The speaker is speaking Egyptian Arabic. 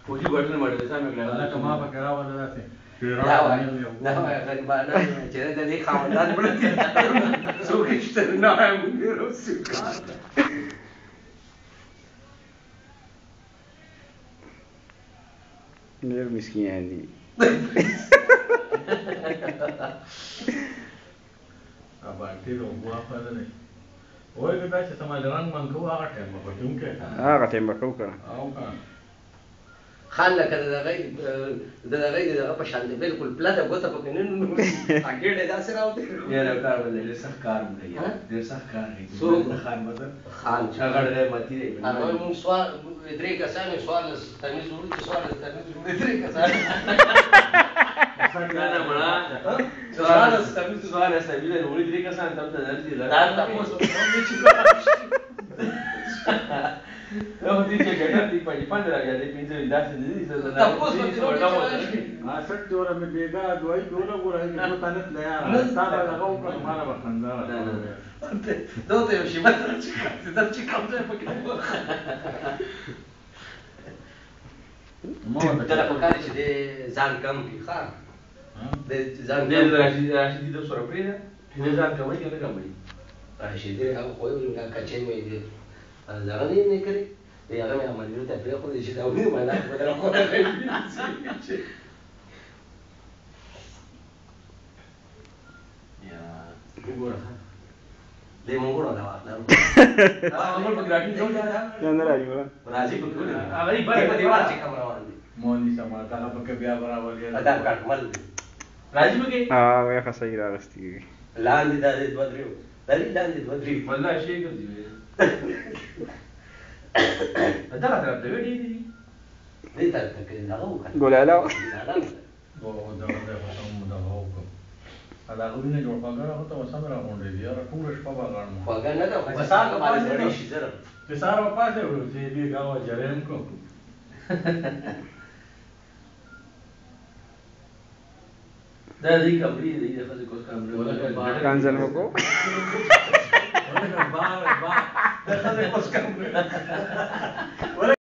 فوجي بټن مړ سم دا کما په کرا ولا داسې دا وای دا وای غریبانه چې د دې خاوندان بلته څوک چې نه هم ډیرو سکار ډېر مسکین دي ابا ټیر او بوا په نه وای دا چې سمال رنگ من کوه هغه ټیم په ټیم کې هغه ټیم به کوو کنه او کا خان لکه د دغه د دغه دغه په شان دی بالکل پلاته ګوته پکې نه نو اګېړه داسې راوته یا دا کار ولې له سخت کار دی ډېر سخت کار دی څوک؟ خان بدل خان شغړ دې متی دی هغه مون سوال درې کسانو سوال تمیز ورته سوال تمیز ورته درې کسانو نه نه مړه سوال سوال تمیز سوال سبیل نه وړي درې کسان تم ته درځي دا تاسو نو دې چې ګټه دې پېږي پاندې راځي دې پینځه داسې دې دې څه تاسو ته چې ما سټ جوړه مې بیګا دوی جوړه ګورای مې په تانه تلیا تا دا هغه وکړه ما نه بخندا دا ته یو شی ماته چې دا چې کوم ځای پکې مو دا په کار چې دې ځان کم کی خان دې ځان دې کم راشي راشي دې سره پرې دې ځان کوي کنه کوي راشي دې هغه خو یو نه کچې مې دې دا غني نه کړی دې هغه مې عملیات ته پرې خو دې چې دا ونی ما نه په دا خو یا وګوره دې مونږ ورو دا واخلم هغه موږ په ګراټي جوړ یا نه راځي ولا راځي په ټول هغه یې بار په دیوال چې کوم روان دي مونږ سما تا په کې بیا برابر ادا کټ مل دي راځي به کې ها وای خاصه یې راغستې لاندې دا دې دوه درې دلی لاندې دوه درې والله شي ګرځي دا طرف ته وړي دي دې تر ته دا وکړه ګولالا او دا دا هم دا هو دا غوینه جوړ پاګره هو ته وسم را غونډې دي را ټول شپه باغړم خواږه نه ده خو سار په باندې وړي شي زره چې سار په پاسه ورو چې دې گاوا جرم کو دا دې کمرې دې د خځې کوس کمرې کانزل مکو ولکه بار بار دا خلک اوس کوم